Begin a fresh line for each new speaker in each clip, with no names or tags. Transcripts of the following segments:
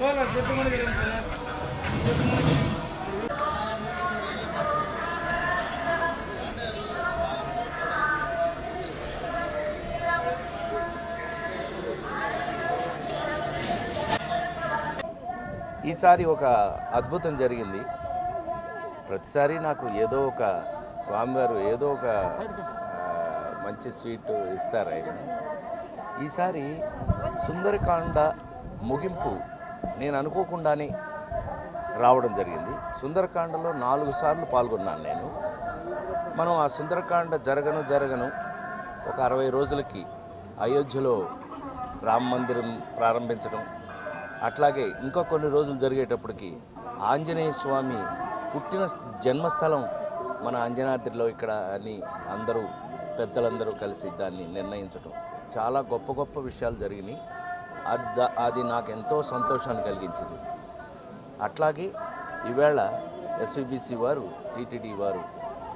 ఈసారి ఒక అద్భుతం జరిగింది ప్రతిసారి నాకు ఏదో ఒక స్వామివారు ఏదో ఒక ఆ, మంచి స్వీట్ ఇస్తారు ఆయన ఈసారి సుందరకాండ ముగింపు నేను అనుకోకుండానే రావడం జరిగింది సుందరకాండలో నాలుగు సార్లు పాల్గొన్నాను నేను మనం ఆ సుందరకాండ జరగను జరగను ఒక అరవై రోజులకి అయోధ్యలో రామ మందిరం ప్రారంభించడం అట్లాగే ఇంకా కొన్ని రోజులు జరిగేటప్పటికి ఆంజనేయ స్వామి పుట్టిన జన్మస్థలం మన అంజనాద్రిలో ఇక్కడ అని అందరూ పెద్దలందరూ కలిసి దాన్ని నిర్ణయించడం చాలా గొప్ప గొప్ప విషయాలు జరిగినాయి అది దా- అది నాకు ఎంతో సంతోషాన్ని కలిగించింది అట్లాగే ఈవేళ ఎస్విబిసి వారు టీటీడీ వారు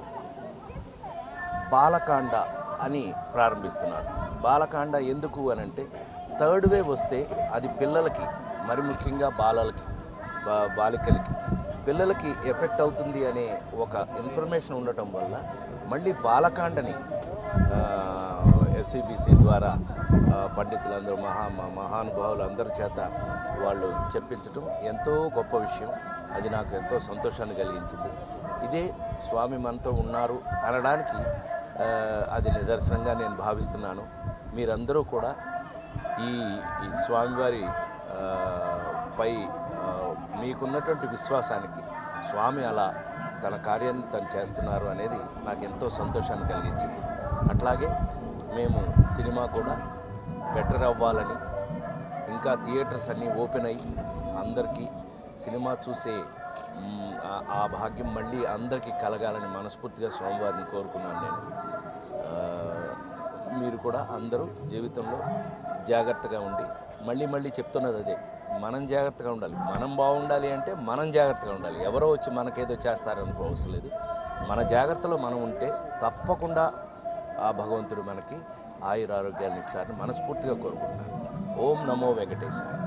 బాలకాండ అని ప్రారంభిస్తున్నారు బాలకాండ ఎందుకు అని అంటే థర్డ్ వేవ్ వస్తే అది పిల్లలకి మరి ముఖ్యంగా బాలలకి బా బాలికలకి పిల్లలకి ఎఫెక్ట్ అవుతుంది అనే ఒక ఇన్ఫర్మేషన్ ఉండటం వల్ల మళ్ళీ బాలకాండని ఎస్విబిసి ద్వారా ఆ, పండితులందరూ మహా మ- మహానుభావులు అందరి చేత వాళ్ళు చెప్పించటం ఎంతో గొప్ప విషయం అది నాకు ఎంతో సంతోషాన్ని కలిగించింది ఇదే స్వామి మనతో ఉన్నారు అనడానికి ఆ, అది నిదర్శనంగా నేను భావిస్తున్నాను మీరందరూ కూడా ఈ ఈ స్వామివారి ఆ, పై ఆ, మీకున్నటువంటి విశ్వాసానికి స్వామి అలా తన కార్యాన్ని తను చేస్తున్నారు అనేది నాకు ఎంతో సంతోషాన్ని కలిగించింది అట్లాగే మేము సినిమా కూడా బెటర్ అవ్వాలని ఇంకా థియేటర్స్ అన్నీ ఓపెన్ అయ్యి అందరికీ సినిమా చూసే మ్, ఆ- ఆ భాగ్యం మళ్ళీ అందరికీ కలగాలని మనస్ఫూర్తిగా స్వామివారిని కోరుకున్నాను నేను ఆ, మీరు కూడా అందరూ జీవితంలో జాగ్రత్తగా ఉండి మళ్ళీ మళ్ళీ చెప్తున్నది అదే మనం జాగ్రత్తగా ఉండాలి మనం బాగుండాలి అంటే మనం జాగ్రత్తగా ఉండాలి ఎవరో వచ్చి మనకేదో చేస్తారనుకో అవసరం లేదు మన జాగ్రత్తలో మనం ఉంటే తప్పకుండా ఆ భగవంతుడు మనకి ఆయుర ఆరోగ్యాన్ని ఇస్తారని మనస్ఫూర్తిగా కోరుకుంటున్నాను ఓం నమో వెంకటేశాయ